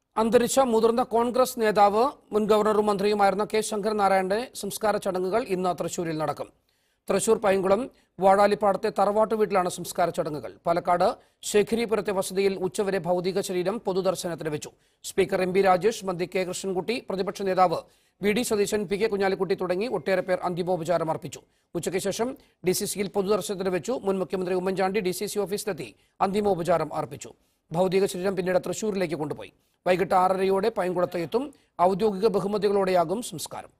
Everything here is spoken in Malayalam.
അന്തരിച്ച മുതിർന്ന കോൺഗ്രസ് നേതാവ് മുൻ ഗവർണറും മന്ത്രിയുമായിരുന്ന കെ ശങ്കരനാരായണന്റെ സംസ്കാര ചടങ്ങുകൾ ഇന്ന് തൃശൂരിൽ നടക്കും തൃശൂർ പൈങ്കുളം വാഴാലിപ്പാടത്തെ തറവാട്ട് വീട്ടിലാണ് സംസ്കാര ചടങ്ങുകൾ പാലക്കാട് ശേഖരിപുരത്തെ വസതിയിൽ ഉച്ചവരെ ഭൗതിക ശരീരം പൊതുദർശനത്തിന് വെച്ചു സ്പീക്കർ എം ബി രാജേഷ് മന്ത്രി കെ കൃഷ്ണൻകുട്ടി പ്രതിപക്ഷ നേതാവ് V D Satheesan P K Kunhalikutty തുടങ്ങി ഒട്ടേറെ പേർ അന്തിമോപചാരം അർപ്പിച്ചു ഉച്ചയ്ക്ക് ശേഷം ഡി സി സിയിൽ പൊതുദർശനത്തിന് വെച്ചു മുൻ മുഖ്യമന്ത്രി ഉമ്മൻചാണ്ടി ഡി സി സി ഓഫീസിലെത്തി അന്തിമോപചാരം അർപ്പിച്ചു ഭൗതിക ശരീരം പിന്നീട് തൃശൂരിലേക്ക് കൊണ്ടുപോയി വൈകിട്ട് ആറരയോടെ പൈങ്കുളത്ത് എത്തും ഔദ്യോഗിക ബഹുമതികളോടെയാകും സംസ്കാരം